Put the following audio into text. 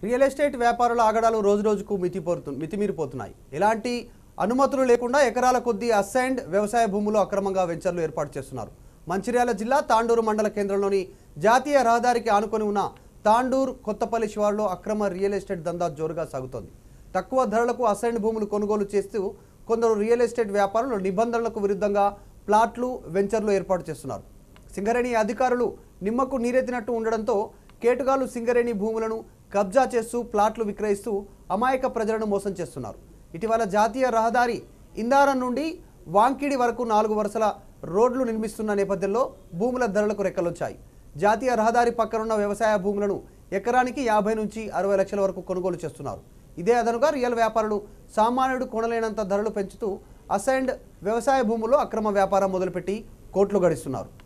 real estate వ్యాపారుల ఆగడాలు రోజురోజుకు మితిపోతు మితిమీరిపోతున్నాయి ఎలాంటి అనుమతులు లేకుండా ఎకరాల కొద్దీ అసైన్డ్ వ్యవసాయ భూములు అక్రమంగా వెంచర్లు ఏర్పాటు చేస్తున్నారు మంచిర్యాల జిల్లా తాండూరు మండల కేంద్రంలోని జాతీయ రహదారికి ఆనుకొని ఉన్న తాండూర్ కొత్తపల్లి శివారులో అక్రమ రియల్ ఎస్టేట్ దందా జోరుగా సాగుతోంది తక్కువ ధరలకు అసైన్డ్ భూములు కొనుగోలు చేస్తూ కొందరు రియల్ ఎస్టేట్ వ్యాపారులు నిబంధనలకు విరుద్ధంగా ప్లాట్లు వెంచర్లు ఏర్పాటు చేస్తున్నారు సింగరేణి అధికారులు నిమ్మకు నీరెత్తినట్టు ఉండడంతో కేటుగాలు సింగరేణి భూములను కబ్జా చేస్తూ ప్లాట్లు విక్రయిస్తూ అమాయక ప్రజలను మోసం చేస్తున్నారు ఇటీవల జాతీయ రహదారి ఇందారం నుండి వాంకిడి వరకు నాలుగు వరుసల రోడ్లు నిర్మిస్తున్న నేపథ్యంలో భూముల ధరలకు రెక్కలొచ్చాయి జాతీయ రహదారి పక్కనున్న వ్యవసాయ భూములను ఎకరానికి యాభై నుంచి అరవై లక్షల వరకు కొనుగోలు చేస్తున్నారు ఇదే అదనుగా రియల్ వ్యాపారులు సామాన్యుడు కొనలేనంత ధరలు పెంచుతూ అసైన్డ్ వ్యవసాయ భూముల్లో అక్రమ వ్యాపారం మొదలుపెట్టి కోట్లు గడిస్తున్నారు